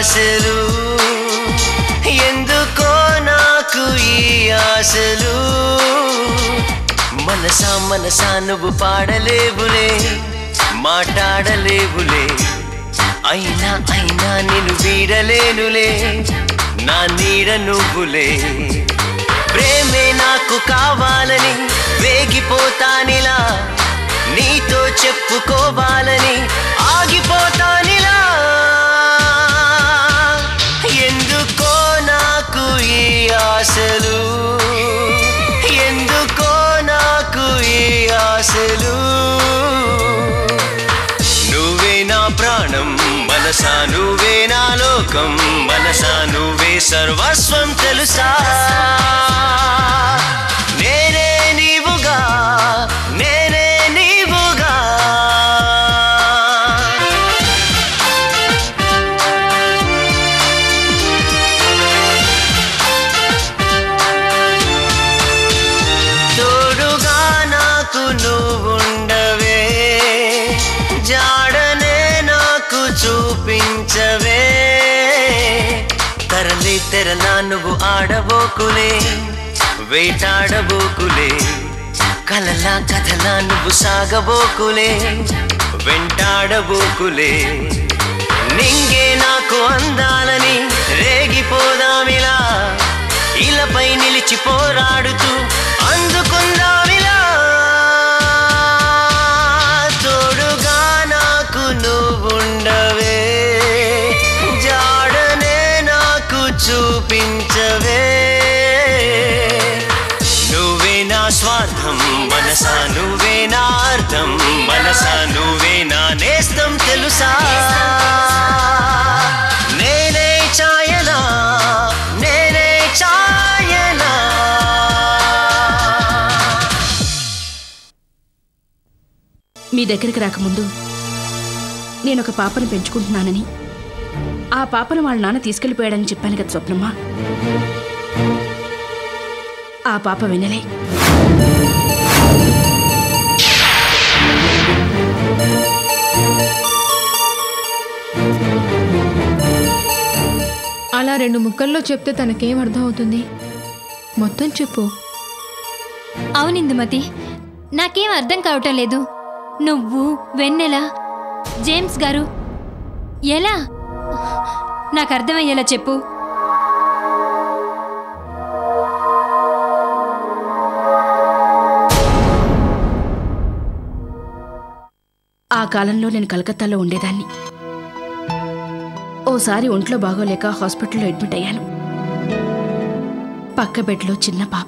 ఆశలు ఎందుకో నాకు ఈ ఆశలు మనసా మనసా నువ్వు పాడలేవులే మాట్లాడలేవులే అయినా అయినా నేను వీడలేనులే నా నీడ నువ్వులే ప్రేమే నాకు కావాలని వేగిపోతానిలా నీతో చెప్పుకోవాలని ఆగిపోతానిలా ఎందుకో నాకు ఈ ఆశలు ఎందుకో నాకు ఈ ఆశలు నువ్వే నా ప్రాణం మనసా నువ్వే నా లోకం మనసా నువ్వే సర్వస్వం తెలుసా నేనే నీవుగా నేనే నీవుగా తోడుగా నాకు నువ్వుండవే జాడనే నాకు చూపించవే తరలి తెరలా నువ్వు ఆడబోకులే వేటాడబోకులే కలలా కథలా నువ్వు సాగబోకులే వెంటాడబోకులే నింగే నాకు అందాలని రేగిపోదామిలా ఇలపై నిలిచి పోరాడుతూ అందుకుందామిలా తోడుగా నాకు నువ్వుండవే జాడనే నాకు చూపించవే నువ్వే నా స్వార్థం మనసా నువ్వే నా అర్థం మనసా నువ్వే నా నేస్తం తెలుసా నేనే ఛాయనా నేనే ఛాయనా మీ దగ్గరికి రాకముందు నేను ఒక పాపను పెంచుకుంటున్నానని ఆ పాపను వాళ్ళ నాన్న తీసుకెళ్ళిపోయాడని చెప్పాను కదా స్వప్నమ్మ ఆ పాప వినలే అలా రెండు ముక్కల్లో చెప్తే తనకేం అర్థం అవుతుంది మొత్తం చెప్పు అవునిందుమతి నాకేం అర్థం కావటం లేదు నువ్వు వెన్నెల జేమ్స్ గారు ఎలా నాకు అర్థమయ్యేలా చెప్పు ఆ కాలంలో నేను కలకత్తాలో ఉండేదాన్ని ఓసారి ఒంట్లో బాగోలేక హాస్పిటల్లో అడ్మిట్ అయ్యాను పక్క బెడ్లో చిన్న పాప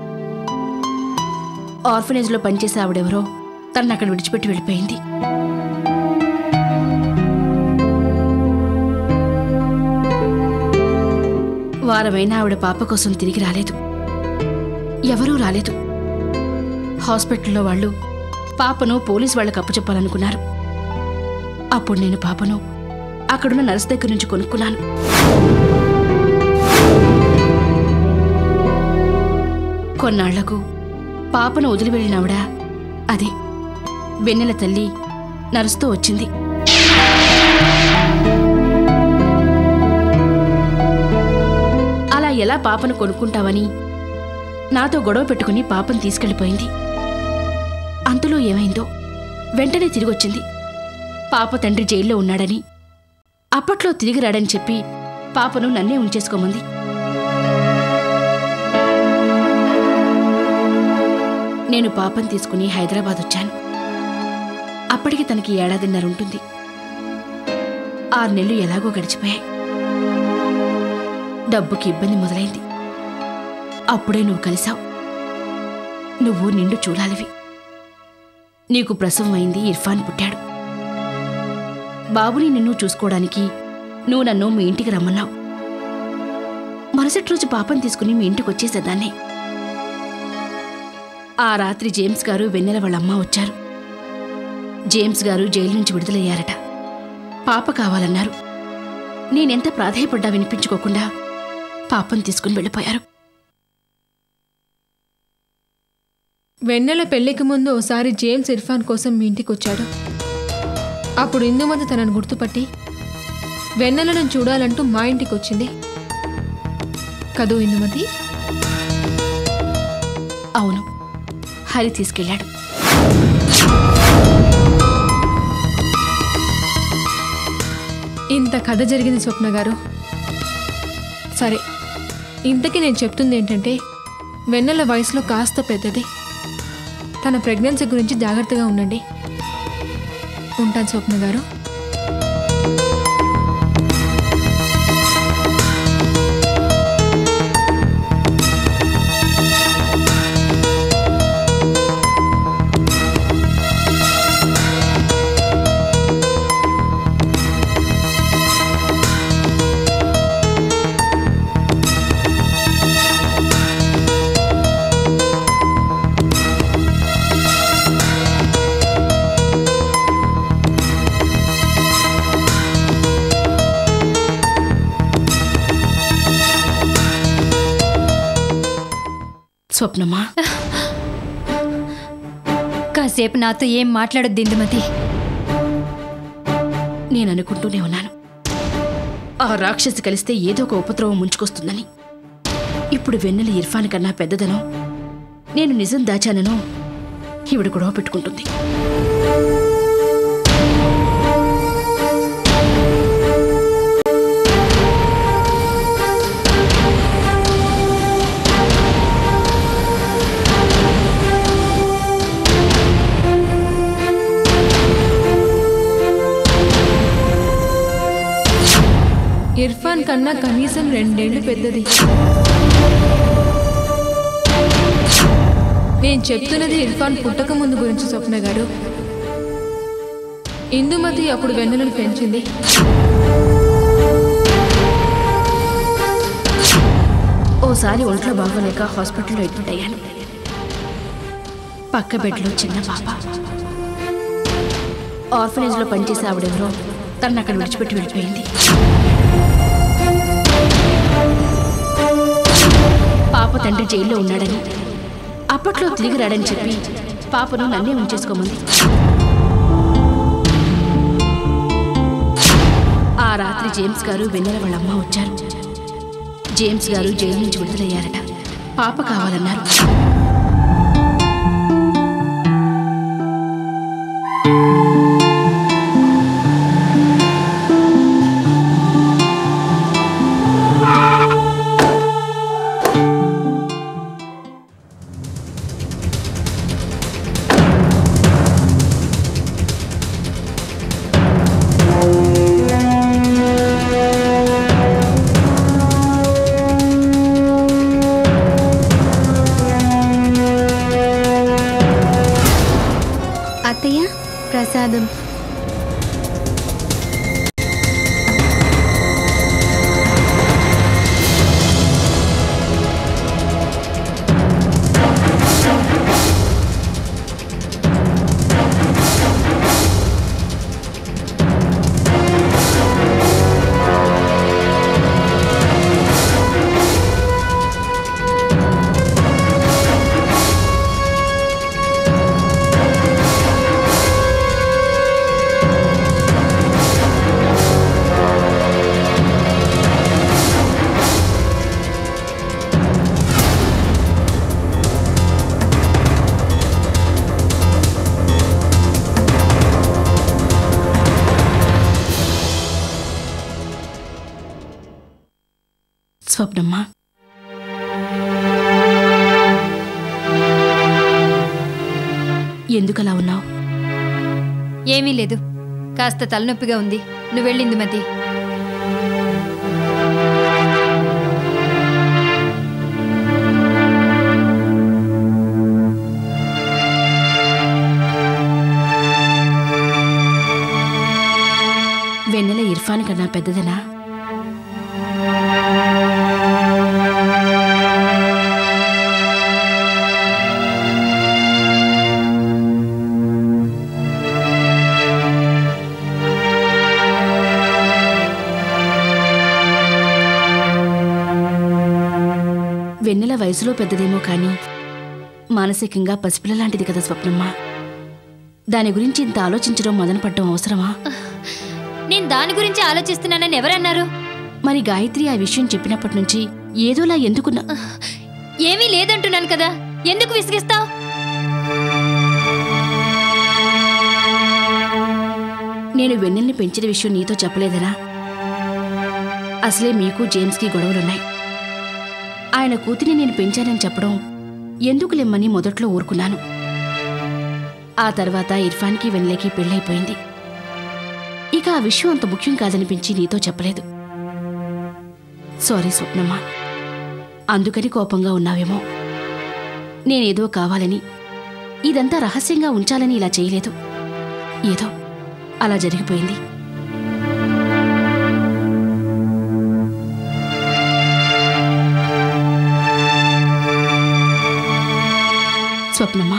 ఆర్ఫనేజ్లో పనిచేసే ఆవిడెవరో తనను అక్కడ విడిచిపెట్టి వెళ్ళిపోయింది వారమైనా ఆవిడ పాప కోసం తిరిగి రాలేదు ఎవరూ రాలేదు హాస్పిటల్లో వాళ్ళు పాపను పోలీస్ వాళ్ళకి అప్పచెప్పాలనుకున్నారు అప్పుడు నేను పాపను అక్కడున్న నర్స్ దగ్గర నుంచి కొనుక్కున్నాను కొన్నాళ్లకు పాపను వదిలి వెళ్ళినావిడ అదే వెన్నెల తల్లి నర్సుతో వచ్చింది అలా ఎలా పాపను కొనుక్కుంటావని నాతో గొడవ పెట్టుకుని పాపను తీసుకెళ్ళిపోయింది అంతలో ఏమైందో వెంటనే తిరిగొచ్చింది పాప తండ్రి జైల్లో ఉన్నాడని అప్పట్లో తిరిగి రాడని చెప్పి పాపను నన్నే ఉంచేసుకోమంది నేను పాపను తీసుకుని హైదరాబాద్ వచ్చాను అప్పటికి తనకి ఏడాదిన్నర ఉంటుంది ఆరు నెలలు ఎలాగో గడిచిపోయాయి డబ్బుకి ఇబ్బంది మొదలైంది అప్పుడే నువ్వు కలిసావు నువ్వు నిండు చూడాలివి నీకు ప్రసవం అయింది ఇర్ఫాన్ పుట్టాడు బాబుని నిన్ను చూసుకోవడానికి నువ్వు నన్ను మీ ఇంటికి రమ్మన్నావు మరుసటి రోజు పాపను తీసుకుని మీ ఇంటికి వచ్చేసేదాన్ని ఆ రాత్రి జేమ్స్ గారు వెన్నెల వాళ్ళ అమ్మ వచ్చారు జేమ్స్ గారు జైలు నుంచి విడుదలయ్యారట పాప కావాలన్నారు నేనెంత ప్రాధాయపడ్డా వినిపించుకోకుండా పాపను తీసుకుని వెళ్ళిపోయారు వెన్నెల పెళ్లికి ముందు ఓసారి జేమ్స్ ఇర్ఫాన్ కోసం మీ ఇంటికి వచ్చాడు అప్పుడు ఇందుమంది తనను గుర్తుపట్టి వెన్నెలను చూడాలంటూ మా ఇంటికి వచ్చింది కదూ ఇందుమతి అవును హరి తీసుకెళ్ళాడు ఇంత కథ జరిగింది స్వప్న గారు సరే ఇంతకీ నేను చెప్తుంది ఏంటంటే వెన్నెల వయసులో కాస్త పెద్దది తన ప్రెగ్నెన్సీ గురించి జాగ్రత్తగా ఉండండి ఉంటాను స్వప్న గారు స్వప్నమా కాసేపు నాతో ఏం మాట్లాడొద్దు ఇందుమతి నేను అనుకుంటూనే ఉన్నాను ఆ రాక్షసి కలిస్తే ఏదో ఒక ఉపద్రవం ముంచుకొస్తుందని ఇప్పుడు వెన్నెల ఇర్ఫాన్ కన్నా పెద్దదనో నేను నిజం దాచాననో ఈవిడ గొడవ పెట్టుకుంటుంది ఇర్ఫాన్ కన్నా కనీసం రెండేళ్లు పెద్దది నేను చెప్తున్నది ఇర్ఫాన్ పుట్టక ముందు గురించి స్వప్న గారు ఇందుమతి అప్పుడు వెన్నెలను పెంచింది ఓసారి ఒంట్లో బాగోలేక హాస్పిటల్లో అడ్మిట్ అయ్యాను పక్క బెడ్లో చిన్న పాప ఆర్ఫనేజ్లో పనిచేసే ఆవిడెవరో తను అక్కడ విడిచిపెట్టి వెళ్ళిపోయింది పాప తండ్రి జైల్లో ఉన్నాడని అప్పట్లో తిరిగి రాడని చెప్పి పాపను నన్నే ఉంచేసుకోమంది ఆ రాత్రి జేమ్స్ గారు వెన్నెల వాళ్ళ అమ్మ వచ్చారు జేమ్స్ గారు జైలు నుంచి విడుదలయ్యారట పాప కావాలన్నారు అత్తయ్య ప్రసాదం స్వప్నమ్మ ఎందుకలా ఉన్నావు ఏమీ లేదు కాస్త తలనొప్పిగా ఉంది నువ్వు వెళ్ళింది మతి వెన్నెల ఇర్ఫాన్ కన్నా పెద్దదనా వెన్నెల వయసులో పెద్దదేమో కానీ మానసికంగా పసిపిల్ల లాంటిది కదా స్వప్నమ్మ దాని గురించి ఇంత ఆలోచించడం మొదలుపడడం అవసరమా నేను దాని గురించి ఆలోచిస్తున్నానని ఎవరన్నారు మరి గాయత్రి ఆ విషయం చెప్పినప్పటి నుంచి ఏదోలా ఎందుకున్నా ఏమీ లేదంటున్నాను కదా ఎందుకు విసిగిస్తావు నేను వెన్నెల్ని పెంచిన విషయం నీతో చెప్పలేదనా అసలే మీకు జేమ్స్కి గొడవలున్నాయి ఆయన కూతురిని నేను పెంచానని చెప్పడం ఎందుకు లెమ్మని మొదట్లో ఊరుకున్నాను ఆ తర్వాత ఇర్ఫాన్కి వెన్నెలకి పెళ్ళైపోయింది ఇక ఆ విషయం అంత ముఖ్యం కాదనిపించి నీతో చెప్పలేదు సారీ స్వప్నమ్మ అందుకని కోపంగా ఉన్నావేమో నేనేదో కావాలని ఇదంతా రహస్యంగా ఉంచాలని ఇలా చేయలేదు ఏదో అలా జరిగిపోయింది స్వప్నమ్మా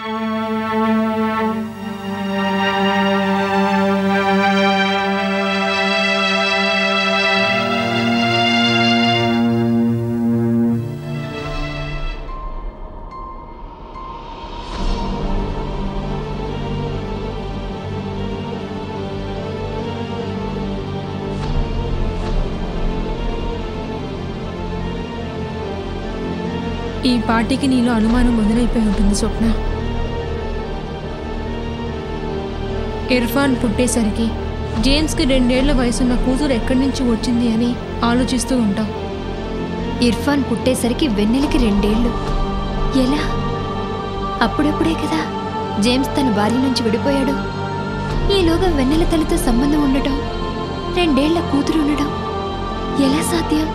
ఈ పార్టీకి నీలో అనుమానం మొదలైపోయి ఉంటుంది స్వప్న ఇర్ఫాన్ పుట్టేసరికి జేమ్స్కి రెండేళ్ల వయసున్న కూతురు ఎక్కడి నుంచి వచ్చింది అని ఆలోచిస్తూ ఉంటాం ఇర్ఫాన్ పుట్టేసరికి వెన్నెలకి రెండేళ్లు ఎలా అప్పుడప్పుడే కదా జేమ్స్ తన భార్య నుంచి విడిపోయాడు ఈలోగా వెన్నెల తల్లితో సంబంధం ఉండటం రెండేళ్ల కూతురు ఉండడం ఎలా సాధ్యం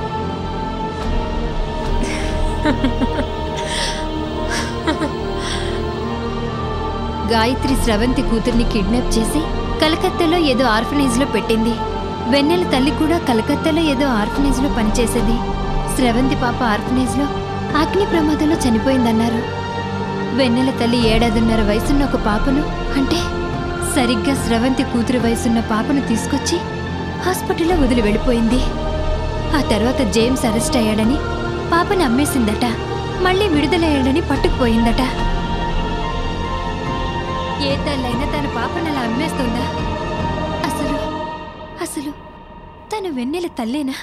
గాయత్రి స్రవంతి కూతుర్ని కిడ్నాప్ చేసి కలకత్తాలో ఏదో ఆర్ఫనేజ్లో పెట్టింది వెన్నెల తల్లి కూడా కలకత్తాలో ఏదో ఆర్ఫనేజ్లో పనిచేసేది స్రవంతి పాప ఆర్ఫనేజ్లో అగ్ని ప్రమాదంలో చనిపోయిందన్నారు వెన్నెల తల్లి ఏడాదిన్నర వయసున్న ఒక పాపను అంటే సరిగ్గా స్రవంతి కూతురు వయసున్న పాపను తీసుకొచ్చి హాస్పిటల్లో వదిలి వెళ్ళిపోయింది ఆ తర్వాత జేమ్స్ అరెస్ట్ అయ్యాడని పాపను అమ్మేసిందట మళ్ళీ విడుదలయ్యాడని పట్టుకుపోయిందట ఏ తల్లైనా తన పాపను అలా అమ్మేస్తుందా అసలు అసలు తను వెన్నెల తల్లేనా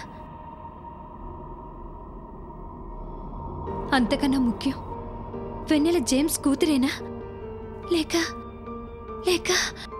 అంతకన్నా ముఖ్యం వెన్నెల జేమ్స్ కూతురేనా లేక లేక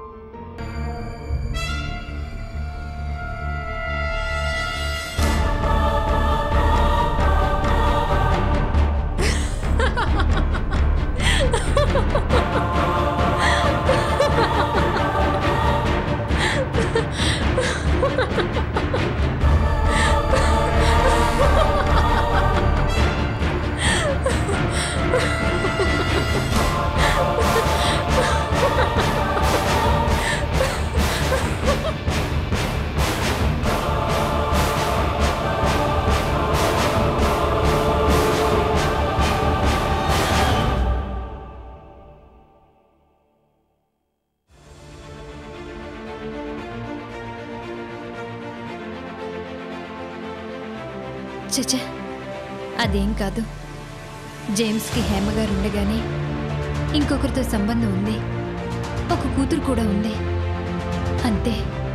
చచ అదేం కాదు జేమ్స్కి హేమగారు ఉండగానే ఇంకొకరితో సంబంధం ఉంది ఒక కూతురు కూడా ఉంది అంతే